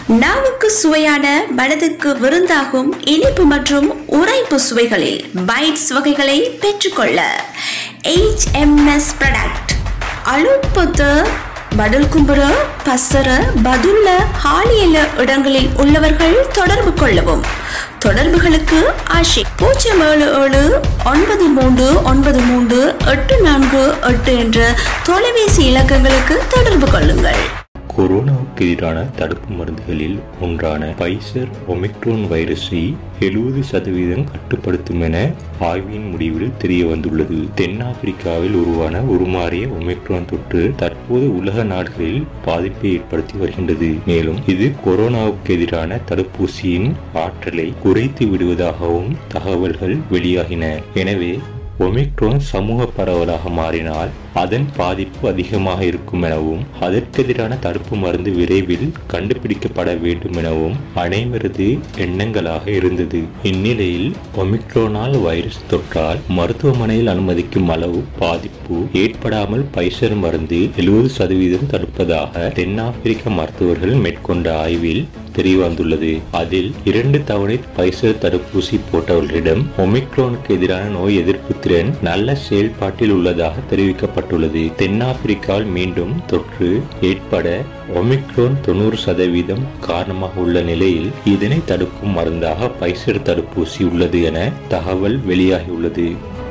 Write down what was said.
நாவுக்கு சுவையான மனதுக்கு விருந்தாகும் இனிப்பு மற்றும் உரைப்பு சுவைகளில் பைட்ஸ் வகைகளை பெற்றுக்கொள்ள எச் எம்எஸ் ப்ராடக்ட் அழுப்பத்து படுல்கும்புற பசர பதுல்ல ஹாலியல இடங்களில் உள்ளவர்கள் தொடர்பு கொள்ளவும் தொடர்புகளுக்கு ஆஷி பூஜ்ஜியம் ஏழு ஏழு ஒன்பது மூன்று ஒன்பது மூன்று எட்டு நான்கு எட்டு என்ற தொலைபேசி இலக்கங்களுக்கு தொடர்பு கொள்ளுங்கள் கொரோனாவுக்கு எதிரான தடுப்பு மருந்துகளில் ஒன்றான பைசர் ஒமிக்ரோன் வைரஸை எழுபது சதவீதம் கட்டுப்படுத்தும் என ஆய்வின் முடிவில் தெரிய வந்துள்ளது தென்னாப்பிரிக்காவில் உருவான உருமாறிய ஒமிக்ரோன் தொற்று தற்போது உலக நாடுகளில் பாதிப்பை ஏற்படுத்தி வருகின்றது மேலும் இது கொரோனாவுக்கு எதிரான தடுப்பூசியின் ஆற்றலை குறைத்து விடுவதாகவும் தகவல்கள் வெளியாகின எனவே ஒமிக்ரோன் சமூக பரவலாக மாறினால் அதன் பாதிப்பு அதிகமாக இருக்கும் எனவும் அதற்கெதிரான தடுப்பு மருந்து விரைவில் கண்டுபிடிக்கப்பட வேண்டும் எனவும் அனைவரது எண்ணங்களாக இருந்தது இந்நிலையில் ஒமிக்ரோனால் வைரஸ் தொற்றால் மருத்துவமனையில் அனுமதிக்கும் அளவு பாதிப்பு ஏற்படாமல் பைசர் மருந்து எழுபது சதவீதம் தடுப்பதாக தென்னாப்பிரிக்க மருத்துவர்கள் மேற்கொண்ட ஆய்வில் தெரியவந்துள்ளது அதில் இரண்டு தவணை பைசர் தடுப்பூசி போட்டவர்களிடம் ஒமிக்ரோனுக்கு எதிரான நோய் எதிர்ப்பு திறன் நல்ல செயல்பாட்டில் உள்ளதாக தெரிவிக்கப்பட்டுள்ளது தென்னாப்பிரிக்காவில் மீண்டும் தொற்று ஏற்பட ஒமிக்ரோன் தொண்ணூறு சதவீதம் காரணமாக உள்ள நிலையில் இதனை தடுக்கும் மருந்தாக பைசர் தடுப்பூசி உள்ளது என தகவல் வெளியாகியுள்ளது